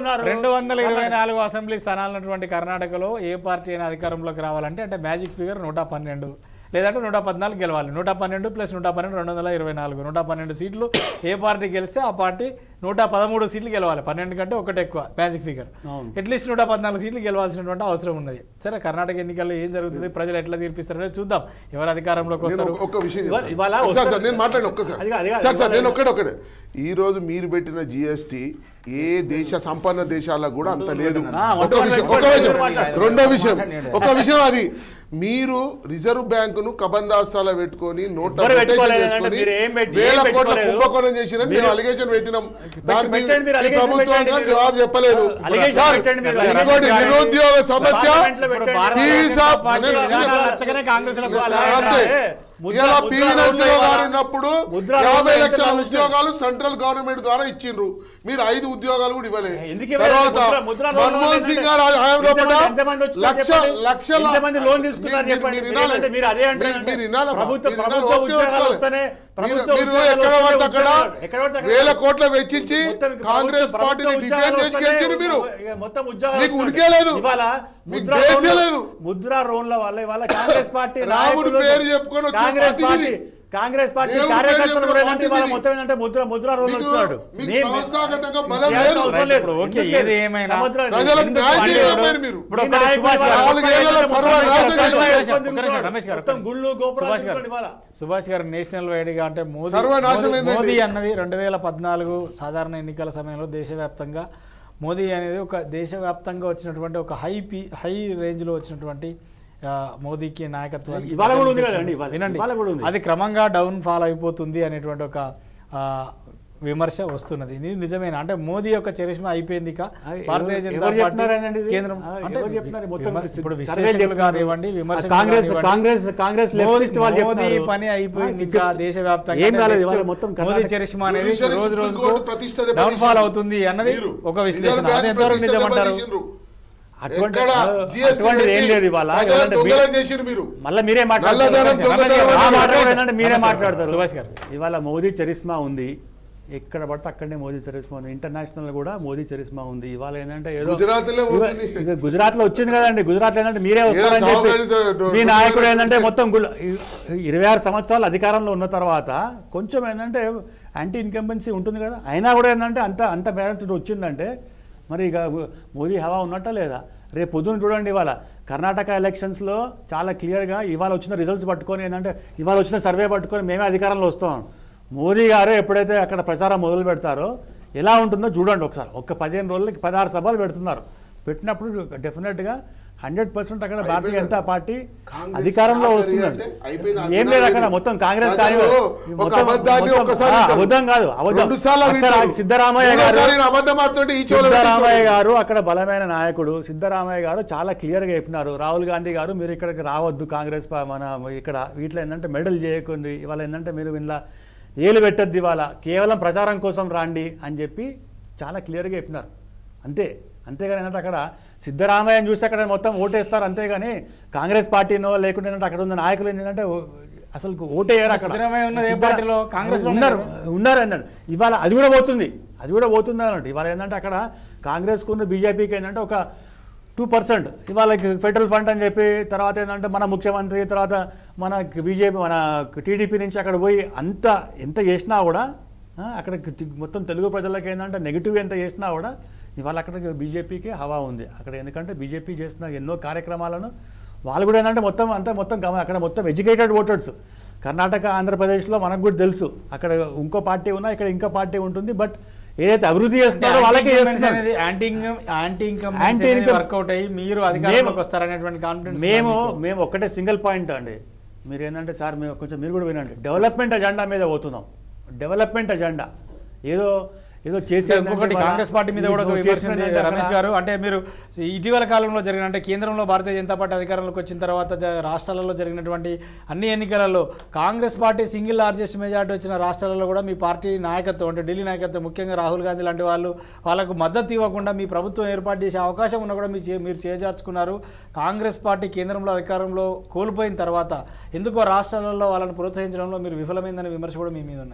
అంటున్నారు రెండు వందల ఇరవై నాలుగు అసెంబ్లీ స్థానాలు ఉన్నటువంటి కర్ణాటకలో ఏ పార్టీ అయినా అధికారంలోకి రావాలంటే అంటే మ్యాజిక్ ఫిగర్ నూట పన్నెండు లేదంటే నూట పద్నాలుగు గెలవాలి నూట పన్నెండు ప్లస్ నూట పన్నెండు రెండు వందల ఇరవై నాలుగు నూట పన్నెండు సీట్లు ఏ పార్టీ గెలిస్తే ఆ పార్టీ నూట పదమూడు సీట్లు గెలవాలి పన్నెండు కంటే ఒకటి ఎక్కువ మ్యాజిక్ ఫిగర్ అవును. అట్లీస్ట్ నూట పద్నాలుగు సీట్లు గెలవాల్సినటువంటి అవసరం ఉన్నది సరే కర్ణాటక ఎన్నికల్లో ఏం జరుగుతుంది ప్రజలు ఎట్లా తీర్పిస్తారో చూద్దాం ఎవరు అధికారంలోకి నేను వస్తారు ఒక- ఒక విషయం ఇవాళ- చెప్తాను. ఇవాళ ఒకసారి వస్తారు. సార్ నేను మాట్లాడిన ఒక్కసారి అది కాదు, అది కాదు. సార్ సార్ ఇవాళ- నేను ఒక్కడే ఒక్కడే ఈ రోజు మీరు పెట్టిన జిఎస్టి ఏ దేశ సంపన్న దేశాలకు కూడా అంత లేదు ఆ, ఒక మొత్తం విషయం ఒక మాట్లాడండి. విషయం మాట్లాడండి. రెండో విషయం మాట్లాడండి. ఒక విషయం అది మీరు రిజర్వ్ బ్యాంకును కబందాస్తాల పెట్టుకొని నోట్ ఎవరు పెట్టుకోలేదు అంటే మీరు ఏం పెట్టి- ఏం వేల కోట్ల పెట్టుకోలేదు. కుంభకోణం చేసిరని మేము మీరు- అలిగేషన్ పెట్టినాం దానికి పెట్టండి, మీరు ఈ allegation ప్రభుత్వం పెట్టండి. జవాబు చెప్పలేదు allegation సార్, పెట్టండి, మీరు ఇంకోటి allegation నిరుద్యోగ సమస్య పార్లమెంట్లో ఇప్పుడు పెట్టండి. భారతీయ టీవీ జనతా సాబ్ పార్టీ నేను- విధానాలు నచ్చకనే కాంగ్రెస్ లకు సార్, అలా అంతే. ముద్ర- ఇలా ముద్ర పివి రోడ్లు నరసింహరావు ఇవాళ గారు ఉన్నప్పుడు ముద్ర యాభై రోడ్లు లక్షల ఎంత ఉద్యోగాలు సెంట్రల్ గవర్నమెంట్ ద్వారా ఇచ్చిండ్రు మీరు ఐదు ఉద్యోగాలు కూడా ఇవ్వలే ఎందుకు ఇవ్వలేదు? తర్వాత ముద్ర- ముద్ర లోన్ మన్మోహన్ సింగ్ గారు ఎంతమంది- హయాం లోపల ఎంతమంది వచ్చారో లక్ష చెప్పండి. లక్షల ఎంతమంది లోన్ తీసుకున్నారు మీరు- చెప్పండి. మీరు వినాలి. లేదంటే మీరు అదే అంటారు మీరు- మీరు వినాలి అమ్మా. ప్రభుత్వ- మీరు వినాలి. ప్రభుత్వ ఓకే ఉద్యోగాలు ఓకే. వస్తేనే మీరు ప్రభుత్వ మీరు ఉద్యోగాలు ఎక్కడ వస్తేనే పడితే అక్కడ ఉద్యోగాలు. ఎక్కడ పడితే అక్కడ వేల కోట్ల వెచ్చించి మొత్తం ఇక కాంగ్రెస్ ప్రభుత్వ- పార్టీని ప్రభుత్వ డిఫెండ్ చేసి ఉద్యోగాలు గెలిచిండ్రు మీరు ఇక మొత్తం ఉద్యోగాలు మీకు వస్తున్నాయి. ఉనికే లేదు. ఇవాళ మీకు ముద్రా బేసే రోన్ల- లేదు. ముద్రా రోన్ల వల్ల ఇవాళ కాంగ్రెస్ పార్టీ రాముడి నాయకులు- పేరు చెప్పుకొని వచ్చిన కాంగ్రెస్ పార్టీ పార్టీ ఇది. కాంగ్రెస్ పార్టీ దేవుడి పేరు కార్యకర్తలు చెప్పిన కూడా ఏంటంటే పార్టీ ఇవాళ ఇది. మొత్తం ఏంటంటే ముద్ర ముద్రా రోన్లు మీకు- వస్తున్నాడు మీకు మేము- సంస్థాగతంగా బలం చేయాల్సిన లేదు. అవసరం లేదు. ఇప్పుడు ఓకే, ఎందుకు ఏది లేదు? ఏమైనా సముద్రం- ప్రజలకు ఎందుకు న్యాయం అంటే చేయలేకపోయారు ఇప్పుడు మీరు. ఇప్పుడు మీ ఒక్కటి నాయకులు సుభాష్ గారు, ఇవాళ నాలుగేళ్లలో మొత్తం సర్వనాశనం మొత్తం చేశారు. మొత్తం ఒక్క నిమిషం, రమేష్ గారు, ఒక్క మొత్తం నిమిషం. గుళ్ళు గోపురాలు సుభాష్ గారు చూసుకోండి ఇవాళ. సుభాష్ గారు నేషనల్ వైడ్గా అంటే మోదీ సర్వనాశనం మోదీ- ఏందండి? మోదీ అన్నది రెండు వేల పద్నాలుగు సాధారణ ఎన్నికల సమయంలో దేశవ్యాప్తంగా మోదీ అనేది ఒక దేశవ్యాప్తంగా వచ్చినటువంటి ఒక హై పీ హై రేంజ్లో వచ్చినటువంటి ఆ, మోదీకి నాయకత్వానికి ఇవాళ కూడా ఉంది ప్రజలు కదండి, ఇవాళ- వినండి ఇవాళ కూడా ఉంది. అది క్రమంగా డౌన్ ఫాల్ అయిపోతుంది అనేటువంటి ఒక ఆ, విమర్శ వస్తున్నది ఇది నిజమేనా అంటే మోదీ యొక్క చరిష్మా అయిపోయింది ఇక ఆ, భారతీయ ఎవరు- జనతా ఎవరు పార్టీ చెప్తున్నారండి ఇది? కేంద్రం ఆ, అంటే ఎవరు చెప్తున్నారు? మొత్తం విమ- ఇప్పుడు సర్వేలు విశ్లేషకులు చెప్తున్నారు. కానివ్వండి విమర్శకులు కాంగ్రెస్ కానివ్వండి, కాంగ్రెస్ కాంగ్రెస్ మోదీ లెఫ్టిస్ట్ వాళ్ళు మోదీ చెప్తున్నారు. పని అయిపోయింది ఆ, ఇంకా చెప్పు. దేశవ్యాప్తంగా ఏం అంటే కాలేదు next ఇవాళ మొత్తం మోదీ కర్ణాటక- చరిష్మా అనేది జుడిషియల్ రోజు సుప్రీం రోజుకు కోర్టు ప్రతిష్ట డౌన్ దెబ్బతీసిండ్రు. ఫాల్ అవుతుంది అన్నది మీరు ఒక రిజర్వ్ విశ్లేషణ బ్యాంక్ అది ఎంతవరకు ప్రతిష్ట నిజమంటారు దెబ్బతీసిండ్రు. అటువంటి ఎక్కడ GST అటువంటిది ఏం పెట్టి లేదు ఇవాళ ప్రజలను ఏమంటే దొంగలను చేసిండ్రు మీరు మళ్ళీ మీరే నల్లధనం మాట్లాడతారు రమేష్ గారు, దొంగతనం ఆ రమేష్ మాట గారు, కూడా ఏంటంటే మీరే రమేష్ గారు, మాట్లాడతారు సుభాష్ గారు ఇవాళ మోదీ చరిస్మా ఉంది ఎక్కడ పడితే అక్కడనే మోదీ చరిస్మా ఉంది ఇంటర్నేషనల్ కూడా మోదీ చరిస్మా ఉంది ఇవాళ ఏంటంటే ఏదో గుజరాత్లో ఇవ- పోతుంది. ఇక గుజరాత్ లో వచ్చింది కదండి గుజరాత్ లో ఏంటంటే మీరే వస్తారని సాగు చెప్పి గారి దో- మీ దో- నాయకుడు దో- ఏంటంటే మొత్తం గుల- ఇ- ఇరవై ఆరు సంవత్సరాలు అధికారంలో ఉన్న తర్వాత కొంచెం ఏంటంటే యాంటీ ఇన్కంబెన్సీ ఉంటుంది కదా అయినా కూడా ఏంటంటే అంత అంత మేరకు వచ్చిందంటే మరి ఇక మోదీ హవా ఉన్నట్టా లేదా రేపు పొద్దున చూడండి ఇవాళ కర్ణాటక ఎలక్షన్స్లో చాలా క్లియర్గా ఇవాళ వచ్చిన రిజల్ట్స్ పట్టుకొని ఏంటంటే ఇవాళ వచ్చిన సర్వే పట్టుకొని మేమే అధికారంలో వస్తాం మోదీ గారు ఎప్పుడైతే అక్కడ ప్రచారం మొదలు పెడతారో ఎలా ఉంటుందో చూడండి ఒకసారి ఒక్క పదిహేను రోజులకి పదహారు సభలు పెడుతున్నారు పెట్టినప్పుడు డెఫినెట్గా హండ్రెడ్ పర్సెంట్ అక్కడ భారతీయ జనతా పార్టీ కాంగ్రెస్ అధికారంలో ఆఖరి వస్తుందండి అంటే అయిపోయిన ఏం లేదు అక్కడ అభిప్రాయం మొత్తం కాంగ్రెస్ ప్రజలు కాని- ఒక మొత్తం- అబద్ధాన్ని మొత్తం- ఒక్కసారి ఆ, వింటారు. అబద్ధం కాదు అబద్ధం రెండు సార్లు అక్కడ వింటారు. సిద్ధరామయ్య గారు మూడోసారి ఈయన అబద్ధం ఆడుతుంటే ఈ చెవులో పెట్టి ఈ సిద్ధరామయ్య చెవులో గారు అక్కడ బలమైన నాయకుడు సిద్ధరామయ్య గారు చాలా క్లియర్గా చెప్పినారు రాహుల్ గాంధీ గారు మీరు ఇక్కడికి రావద్దు కాంగ్రెస్ పా- మన ఇక్కడ వీటిలో ఏంటంటే మెడల్ చేయకండి ఇవాళ ఏంటంటే మీరు ఇలా ఏలు పెట్టద్దు ఇవాళ కేవలం ప్రచారం కోసం రాండి అని చెప్పి చాలా క్లియర్గా చెప్పినారు అంతే అంతేగాని ఏంటంటే అక్కడ సిద్ధరామయ్యని చూస్తే అక్కడ మొత్తం ఓటేస్తారు అంతేగాని కాంగ్రెస్ పార్టీనో లేకుంటే ఏంటంటే అక్కడ ఉన్న నాయకులు ఏంటంటే ఓ- అసలు ఓటేయరు అక్కడ సిద్ధరామయ్య ఉన్నది ఏ సిద్ధరా- పార్టీలో? కాంగ్రెస్లోనే ఉన్నారు కదా? ఉన్నారు అన్నాడు ఇవాళ అది కూడా పోతుంది అది కూడా పోతుంది అన్నట్టు ఇవాళ ఏంటంటే అక్కడ కాంగ్రెస్కు ఉన్న బీజేపీకి ఏంటంటే ఒక టూ పర్సెంట్ ఇవాళ ఫెడరల్ ఫండ్ అని చెప్పి తర్వాత ఏంటంటే మన ముఖ్యమంత్రి తర్వాత మన బీజేపీ మన టీడీపీ నుంచి అక్కడ పోయి అంత ఎంత చేసినా కూడా ఆ, అక్కడ తి- మొత్తం తెలుగు ప్రజలకి ఏంటంటే నెగిటివ్ ఎంత చేసినా కూడా ఇవాళ అక్కడ బీజేపీకి హవా ఉంది అక్కడ ఎందుకంటే బీజేపీ చేసిన ఎన్నో కార్యక్రమాలను వాళ్ళు కూడా ఏంటంటే మొత్తం అంతా మొత్తం గమ- అక్కడ మొత్తం ఎడ్యుకేటెడ్ ఓటర్స్ కర్ణాటక ఆంధ్రప్రదేశ్లో మనకు కూడా తెలుసు అక్కడ ఇంకో పార్టీ ఉన్నా ఇక్కడ ఇంకో పార్టీ ఉంటుంది బట్ ఏదైతే అభివృద్ధి చేస్తున్నారో వాళ్ళకే చేస్తున్నారు. అనేది anti income anti income Anti income- work out అయ్యి మీరు అధికారంలోకి వస్తారనేటువంటి కాన్ఫిడెన్స్ మేము మేము ఒక్కటే సింగిల్ పాయింట్ అండి మీరు ఏంటంటే సార్ మేము కొంచెం మీరు కూడా వినండి డెవలప్మెంట్ అజెండా మీద పోతున్నాం డెవలప్మెంట్ అజెండా ఏదో ఏదో చేసి ఇంకొకటి కాంగ్రెస్ పార్టీ మీద కూడా ఒక విమర్శ ఉంది రమేష్ గారు అంటే మీరు ఇటీవల కాలంలో జరిగిన అంటే కేంద్రంలో భారతీయ జనతా పార్టీ అధికారంలోకి వచ్చిన తర్వాత జ- రాష్ట్రాలలో జరిగినటువంటి అన్ని ఎన్నికలలో Congress party single largest majority వచ్చిన రాష్ట్రాలలో కూడా మీ పార్టీ నాయకత్వం అంటే ఢిల్లీ నాయకత్వం ముఖ్యంగా రాహుల్ గాంధీ లాంటి వాళ్ళు వాళ్ళకు మద్దతు ఇవ్వకుండా మీ ప్రభుత్వం ఏర్పాటు చేసే అవకాశం ఉన్నా కూడా మీ చే- మీరు చేజార్చుకున్నారు కాంగ్రెస్ పార్టీ కేంద్రంలో అధికారంలో కోల్పోయిన తర్వాత ఎందుకో రాష్ట్రాలలో వాళ్ళని ప్రోత్సహించడంలో మీరు విఫలమైందనే విమర్శ కూడా మీ మీద ఉన్నాయి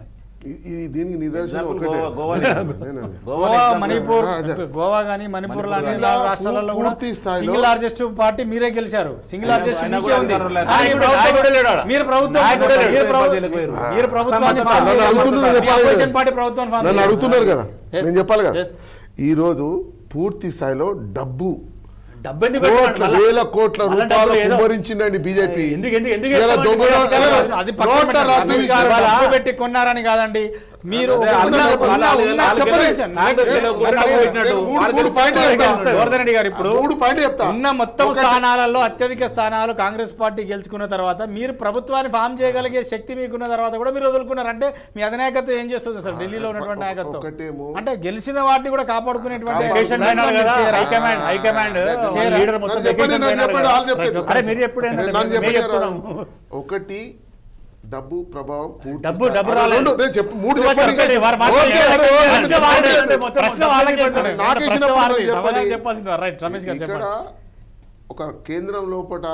ఈ- ఈ దీనికి నిదర్శనం Example ఒకటే గోవా- గోవా నేనదే. గోవా example. మణిపూర్ ఆ, అదే. గోవా కానీ మణిపూర్ లాంటి ఇలా రాష్ట్రాలలో కూడా పూర్తి స్థాయిలో- సింగిల్ లార్జెస్ట్ పార్టీ మీరే గెలిచారు సింగిల్ లార్జెస్ట్ ఆయన మీకే కూడా ఉంది అధికారంలో లేరు. కానీ నాయకుడు- ప్రభుత్వం- నాయకుడే లేడు ఆడ. మీరు ప్రభుత్వం నాయకుడే లేడు. మీరు ప్రభు- ప్రజలకు వేరు. మీరు ప్రభుత్వాన్ని అసమర్థత. ఫామ్ నన్ను చేయాలి. అడుగుతున్నారు మీ చెప్పాలి అపోజిషన్ కదా. పార్టీ ప్రభుత్వాన్ని ఫామ్ నన్ను చేయాలి. అడుగుతున్నారు కదా Yes. నేను చెప్పాలి కదా Yes. ఈరోజు పూర్తి స్థాయిలో డబ్బు డబ్బు ఎందుకు కోట్ల పెట్టుకోవాలి? వేల కోట్ల మళ్ళా రూపాయలు డబ్బులు ఏదో- కుమ్మరించిందండి బీజేపీ ఎందుకు ఎందుకు ఎందుకు ఇలా చెప్తామండి? దొంగ నోట్- ఇలా- అది పక్కన నోట్ల పెట్టండి. రద్దు రమేష్ గారు విషయం- డబ్బు పెట్టి కొన్నారని కాదండి మీరు అదే, ఉన్న- అదే, ఉన్న- వాళ్ళ- వాళ్ళ- ఉన్న- వాళ్ళ- చెప్పండి. చెప్పండి. నాకు నేను- తెలియదు. నేను డబ్బు మూడు- పెట్టినట్టు. మూడు- వాళ్ళకి మూడు పాయింట్లు చెప్తా. గోవర్ధన్ రెడ్డి గారు ఇప్పుడు మూడు పాయింట్లు చెప్తా ఉన్న మొత్తం ఒకటి- స్థానాలలో అత్యధిక స్థానాలు కాంగ్రెస్ పార్టీ గెలుచుకున్న తర్వాత మీరు ప్రభుత్వాన్ని ఫామ్ చేయగలిగే శక్తి మీకున్న తర్వాత కూడా మీరు వదులుకున్నారు అంటే మీ అధినాయకత్వం ఏం చేస్తుంది సార్ ఢిల్లీలో ఉన్నటువంటి ఒక- నాయకత్వం ఒకటేమో అంటే గెలిచిన వాటిని కూడా కాపాడుకునేటువంటి వెకేషన్ ప్రయత్నం పోయినారు మీరు కదా, చేయరా? హైకమాండ్ హైకమాండ్ చేయరా? లీడర్ మొత్తం నన్ను చెప్పండి, వెకేషన్ నన్ను పోయినారు చెప్పండి, కదా. వాళ్ళు చెప్పండి. అరే మీరు ఎప్పుడు నేను- నన్ను మేము చెప్పండి చెప్తున్నాము ఒకటి డబ్బు ప్రభావం పూర్తి డబ్బు- స్థాయి- డబ్బు అరే, రాలేదు. రెండు, నేను చెప్పు మూడు సుభాష్ చెప్పండి. గారు, వారు ఓకే, మాట్లాడారు. అరే, ఓకే, ప్రశ్న అరే, వారిదే. ఓకే. మొత్తం ప్రశ్న మొత్తం వాళ్ళకే చెప్పండి. ఇస్తున్నారు. నాకే ప్రశ్న చెప్పండి, వారిది. చెప్పండి. సమాధానం చెప్పాల్సింది రైట్ రమేష్ గారు ఇక్కడ చెప్పండి ఒక కేంద్రం లోపల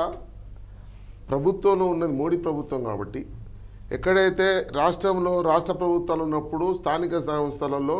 ప్రభుత్వంలో ఉన్నది మోడీ ప్రభుత్వం కాబట్టి ఎక్కడైతే రాష్ట్రంలో రాష్ట్ర ప్రభుత్వాలు ఉన్నప్పుడు స్థానిక సంస్థలలో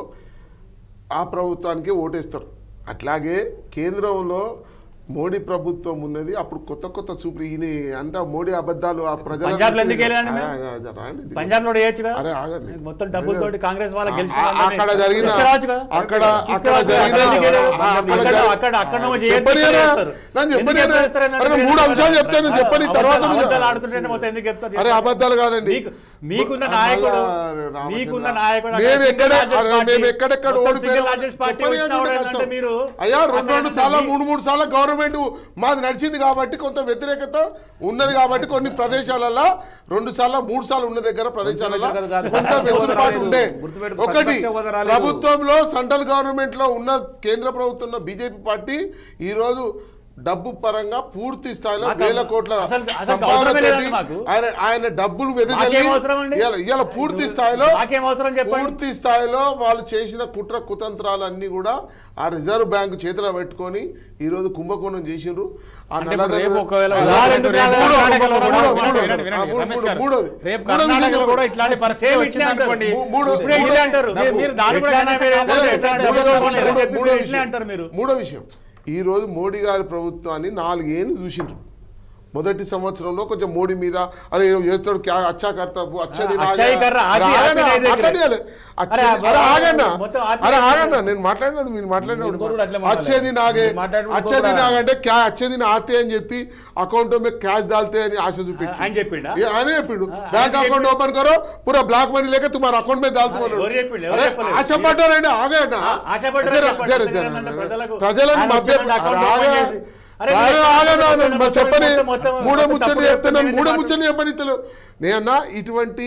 ఆ ప్రభుత్వానికి ఓటేస్తారు అట్లాగే కేంద్రంలో మోడీ ప్రభుత్వం ఉన్నది అప్పుడు కొత్త కొత్త చూపులు ఈయన అంటే మోడీ అబద్ధాలు ఆ ప్రజల పంజాబ్లో ఎందుకు వెళ్ళాను మేము? ఆ, ఆ, ఆ, రాండి. పంజాబ్ లో చేయొచ్చు కదా అరే, ఆగండి. మొత్తం డబ్బులతోటి కాంగ్రెస్ వాళ్ళకి గెలిచిన ఆ- వాళ్ళని అక్కడ జరిగిన తీసుకురావచ్చు కదా. అక్కడ అక్కడ తీసుకురావచ్చు. జరిగిన అక్కడ ఎందుకు వెళ్ళారు? ఆ, అక్కడ అక్కడ జరి- అక్కడ అక్కడ నువ్వు చేయొచ్చు, చెప్పనీయరా? ఇక్కడ చేస్తారు. నన్ను ఎందుకు చెప్పనీయరా? చేస్తారు అన్నట్టు అరే, మూడు మీరు అంశాలు చెప్తాను, అబద్ధాలు- చెప్పని తర్వాత నువ్వు- అబద్ధాలు ఆడుతుంటే మొత్తం ఎందుకు చెప్తారు అరే అబద్ధాలు కాదండి మీకు మీకున్న నాయకుడు మళ్ళా రామచంద్ర. మీకున్న నాయకుడు మేము అక్కడ ఎక్కడ సింగిల్ అరే, లార్జెస్ట్ మేము పార్టీ, ఎక్కడెక్కడ మొత్తం ఓడిపోయినా సింగిల్ లార్జెస్ట్ పార్టీ చెప్పనీయకుండా వచ్చినా కూడా కష్టం. ఏంటంటే మీరు అయ్యా రెండు రెండు అక్కడ సార్లు మీ- మూడు మూడు సార్లు గవర్నమెంట్ మాది నడిచింది కాబట్టి కొంత వ్యతిరేకత ఉన్నది కాబట్టి కొన్ని ప్రదేశాలలో రెండు సార్లు మూడు సార్లు ఉన్న దగ్గర ప్రదేశాలలో కాదు, కాదు. కొంత ప్రతిపక్ష హోదా వెసులుబాటు రాలేదు. ఉండే గుర్తుపెట్టుకో, ఒకటి ప్రతిపక్ష హోదా రాలేదు. ప్రభుత్వంలో సెంట్రల్ గవర్నమెంట్ లో ఉన్న కేంద్ర ప్రభుత్వంలో బీజేపీ పార్టీ ఈ రోజు డబ్బు పరంగా పూర్తి స్థాయిలో మాకు వేల కోట్ల అసలు- అసలు సంపాదనతోటి అవసరమే లేదండి మాకు. ఆయన ఆయన డబ్బులు వెదజల్లి మాకేం అవసరం అండి? ఇవాళ- ఇవాళ పూర్తి స్థాయిలో మాకేం అవసరం చెప్పండి పూర్తి స్థాయిలో వాళ్ళు చేసిన కుట్ర కుతంత్రాలు అన్ని కూడా ఆ రిజర్వ్ బ్యాంకు చేతిలో పెట్టుకొని ఈ రోజు కుంభకోణం చేసిండ్రు ఆ అంటే ఇప్పుడు నల్లధనం- రేపు ఒకవేళ ఆ ఉదాహరణ రేపు ఎందుకు రేపు రాలేదు? కర్ణాటకలో కూడా మూడో- వినండి, మూడో- వినండి, వినండి, మూడో- రమేష్ గారు. మూడోది. రేపు మూడోది కర్ణాటకలో చెప్పండి. కూడా ఇట్లాంటి పరిస్థితి సేమ్ వచ్చింది ఇట్లే అంటారు. అనుకోండి మూ- మూడో- ఇప్పుడే ఇట్లే అంటారు మీరు- మీరు దాని కూడా ఎట్లా కనీసం అన్నా కాకపోతే సరే, ఎట్లా ఎట్లా మూడో మూడో విషయం విషయం లేదు. చెప్పి మూడో ఇట్లే విషయం. అంటారు మీరు మూడో విషయం ఈ రోజు మోడీ గారి ప్రభుత్వాన్ని నాలుగేళ్ళు చూసిండ్రు మొదటి సంవత్సరంలో కొంచెం మోడీ మీద అరే ఏదో చేస్తాడు క్యా- అచ్చా కర్తాబు అచ్చది నాగే. అచ్చాయి కర్ర, అరే ఆది- ఆగన్నా, ఆది దగ్గరే. మాట్లాడియాలి. అచ్చది- అరే, అరే ఆగన్నా మొత్తం ఆది అరే దగ్గరే. ఆగన్నా నేను మాట్లాడినాడు మీరు మాట్లాడినాడు ఇంకోటి కూడా అట్లే మాట్లాడాలి. అచ్చేది నాగే మీరు మాట్లాడినప్పుడు అచ్చేది కూడా- నాగే అంటే క్యా అచ్చేది నాతే అని చెప్పి అకౌంట్ में క్యాష్ डालते అని ఆశ చూపెట్టి ఆయన చెప్పిండా? ఏ, ఆయనే చెప్పిండు ఆ, బ్యాంక్ ఆయన అకౌంట్ ఓపెన్ करो पूरा ब्लैक मनी लेके तुम्हारा अकाउंट में डाल दो ఎవరు చెప్పిండు? ఎవరు అరే చెప్పలేదు? ఆశ పడ్డారండి ఆగేనా ఆ, ఆశపడ్డారు జర- చెప్పండి. జర- ఎందుకంటే జర- ప్రజలకు ప్రజలను ఆయన మభ్య వచ్చిన అకౌంట్ అరే ఓపెన్ ఆగే. చేసి, అరే అరే మీరు ఆగన్నా, మొత్తం నేను మొత్తం చెప్పని మొత్తం మొత్తం మూడో మొత్తం ముచ్చని తప్పులు చెప్తున్నాను చెప్తే మూడో మీరు ముచ్చని చెప్పని తెలు నేనన్నా ఇటువంటి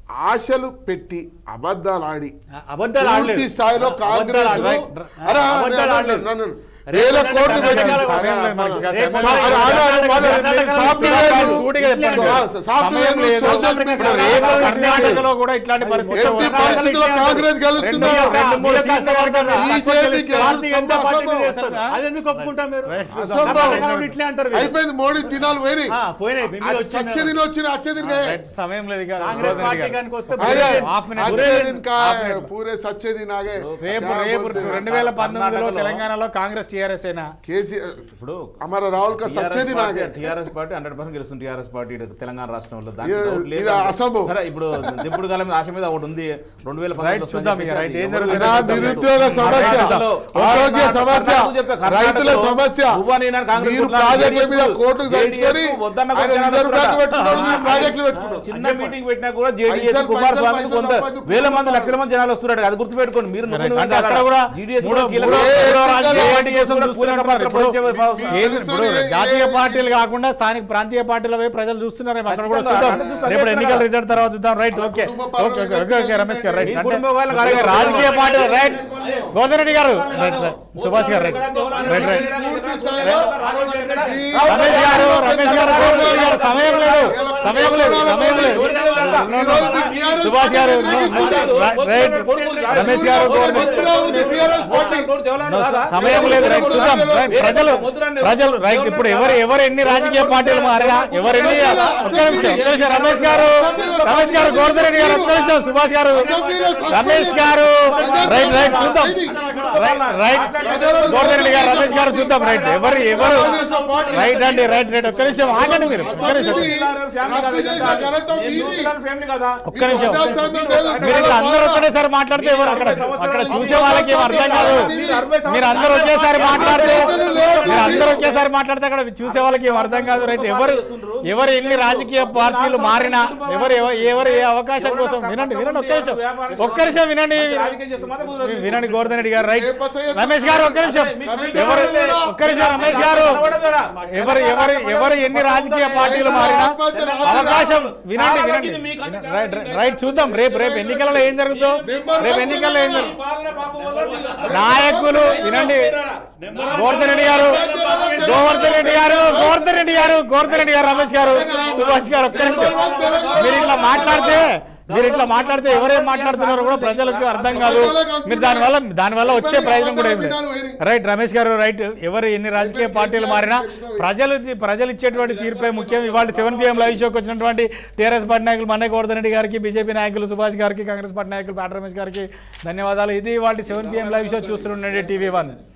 ఆశలు పెట్టి అబద్ధాలు ఆడి అబద్ధాలు ఆడలేదు. పూర్తి స్థాయిలో అబద్ధాలు కాంగ్రెస్ ఆడలేదు. అరే అబద్ధాలు ఆడలేదు. నన్ను రేపు వేల ఏంటంటే కోట్లు పెట్టి కర్ణాటకలో సమయం లేదు మనకి ఇంకా రేపు సమయం అరే ఆగా, ఆగా, ఆగా, కర్ణాటకలో సాఫ్ట్వేర్ కర్ణాటకలో సూటిగా చెప్పండి. సో- సాఫ్ట్వేర్ సమయం లేదు. సోషల్ ఇప్పుడు మీడియా రేపు కర్ణాటకలో కర్ణాటకలో కూడా ఇట్లాంటి పరిస్థితి ఎట్టి ఉంది. పరిస్థితుల్లో కాంగ్రెస్ గెలుస్తుందా రెండు- రెండు మూడు మీరు సీట్ల వరకు కష్టపడతారు. బీజేపీకి భారతీయ జనతా అసలు- పార్టీ మీరు అసలు- చేస్తారు. అది ఎందుకు ఒప్పుకుంటాం మీరు అసలు- కర్ణాటకలో ఇట్లే అంటారు మీరు. అయిపోయింది మోడీ దినాలు పోయినాయి ఆ, పోయినాయి మీ మీద అది వచ్చింది. సచ్చే దిన వచ్చిన అచ్చే దిన గయే. రైట్, సమయం లేదు ఇక కాంగ్రెస్ గోవర్ధన్ పార్టీ రెడ్డి గారు. కనుక వస్తే అదే, బురేన్. Half minute. అచ్చే దిన కా హాఫ్ మినిట్. పూరే సచ్చే దిన ఆగే. రేపు క్యా రేపు బోల్తే హై. రెండు వేల పంతొమ్మిదిలో కర్ణాటకలో- తెలంగాణలో కాంగ్రెస్ టీఆర్ఎస్ అయినా కేసీఆర్ ఇప్పుడు हमारा राहुल का सच्चे दिन आ गए టీఆర్ఎస్ పార్టీ హండ్రెడ్ పర్సెంట్ గెలుస్తుంది టీఆర్ఎస్ పార్టీ ఈడ తెలంగాణ రాష్ట్రంలో ఇది- దానికి డౌట్ లేదు. ఇది అసంభవం. సరే ఇప్పుడు దింపుడు కాలం ఆశ మీద ఒకటి ఉంది రెండు వేల రైట్, చూద్దాం ఇక, రైట్, ఏం జరుగుతుందో నా నిరుద్యోగ సమస్య ఆరోగ్య సమస్య రైతుల సమస్య మీరు ప్రాజెక్టుల మీద కోర్టుకు తెచ్చుకొని ఆయన రిజర్వ్ బ్యాంక్ పెట్టుకున్నాడు మీరు ప్రాజెక్టులు పెట్టుకున్నారు చిన్న మీటింగ్ పెట్టినా కూడా జేడీఎస్ పైసలు, కుమారస్వామి పైసలు, కొంత పైసలు, వేల మంది పైసలు. లక్షల మంది జనాలు వస్తున్నారు అది గుర్తుపెట్టుకోండి మీరు రైట్, నమ్ముకున్న అంటే కాదు అక్కడ కూడా GDS మూడో కూడా కీలక మూడో ఏ రాజకీయ ఎన్నికల పార్టీ కోసం కూడా చూస్తున్నారు కీలక ఇప్పుడు పాత్ర ఏది ఇప్పుడు జాతీయ పార్టీలు కాకుండా స్థానిక ప్రాంతీయ పార్టీల వైపు ప్రజలు చూస్తున్నారు అక్కడ కూడా ఖచ్చితంగా. చూద్దాం అక్కడ చూస్తే రేపు అదే ఎన్నికల కదా. రిజల్ట్ తర్వాత చూద్దాం రైట్ ఓకే కుటుంబ ఓకే పాలన ఓకే ఓకే ఓకే రమేష్ గారు రైట్ ఈ అంటే కుటుంబ వాళ్ళకి ఓకే, అడగదు. రాజకీయ పార్టీలు రైట్ గోదావరి రెడ్డి గారు రైట్ రైట్ సుభాష్ గారు రైట్ రైట్ రైట్ రమేష్ గారు రమేష్ గారు గోదావరి రెడ్డి గారు సమయం లేదు సమయం లేదు సమయం లేదు సుభాష్ గారు no, no, రైట్ రమేష్ గారు గోదావరి రెడ్డి. No, సమయం లేదు రైట్ చూద్దాం రైట్ ప్రజలు ప్రజలు రైట్ ఇప్పుడు ఎవరు ఎవరు ఎన్ని రాజకీయ పార్టీలు మారినా ఎవరు ఎన్ని ఒక్క నిమిషం ఒక్క నిమిషం రమేష్ గారు రమేష్ గారు గోవర్ధన్ రెడ్డి గారు ఒక్క నిమిషం సుభాష్ గారు రమేష్ గారు రైట్ రైట్ చూద్దాం రైట్ రైట్ గోవర్ధన్ రెడ్డి గారు రమేష్ గారు చూద్దాం రైట్ ఎవరు ఎవరు రైట్ అండి రైట్ రైట్ ఒక్క నిమిషం ఆగండి మీరు ఒక్క నిమిషం ఫ్యామిలీ కదా ఒక్క నిమిషం మీరు ఇట్లా అందరూ ఒక్కటేసారి మాట్లాడితే ఎవరు అక్కడ అక్కడ చూసే వాళ్ళకి ఏం అర్థం కాదు మీరు అందరూ ఒకేసారి మాట్లాడితే మీరు అందరూ ఒకేసారి మాట్లాడితే అక్కడ చూసే వాళ్ళకి ఏం అర్థం కాదు రైట్ ఎవరు ఎవరు ఎన్ని రాజకీయ పార్టీలు మారినా ఎవరు ఎవ- ఎవరు ఏ అవకాశం కోసం వినండి వినండి ఒక్క నిమిషం ఒక్క నిమిషం వినండి రాజకీయం చేస్తే మాత్రం కుదరదు. వినండి గోవర్ధన్ రెడ్డి గారు రైట్ రమేష్ గారు ఒక్క నిమిషం ఎవరు ఒక్క నిమిషం రమేష్ గారు ఎవరు ఎవరు ఎవరు ఎన్ని రాజకీయ పార్టీలు మారినా అవకాశం వినండి వినండి రైట్ రైట్, రైట్ చూద్దాం రేపు రేపు ఎన్నికలలో ఏం జరుగుతుందో రేపు ఎన్నికల్లో ఏం జరుగుతుంది నాయకులు వినండి గోవర్ధన్ రెడ్డి గారు గోవర్ధన్ రెడ్డి గారు గోవర్ధన్ రెడ్డి గారు గోవర్ధన్ రెడ్డి గారు రమేష్ గారు సుభాష్ గారు ఒక్క నిమిషం మీరు ఇట్లా మాట్లాడితే మీరు ఇట్లా మాట్లాడితే ఎవరేం మాట్లాడుతున్నారో కూడా ప్రజలకు అర్థం కాదు మీరు దానివల్ల దానివల్ల వచ్చే ప్రయోజనం కూడా ఏం లేదు రైట్ రమేష్ గారు రైట్ ఎవరు ఎన్ని రాజకీయ పార్టీలు మారినా ప్రజలు ప్రజలు ఇచ్చేటువంటి తీర్పే ముఖ్యం ఇవాళ సెవెన్ పిఎం లైవ్ షోకి వచ్చినటువంటి టీఆర్ఎస్ పార్టీ నాయకులు మన్నయ్య గోవర్ధన్ రెడ్డి గారికి బీజేపీ నాయకులు సుభాష్ గారికి కాంగ్రెస్ పార్టీ నాయకులు పాట రమేష్ గారికి ధన్యవాదాలు ఇది ఇవాళ సెవెన్ పిఎం లైవ్ షో చూస్తుండే టీవీ వన్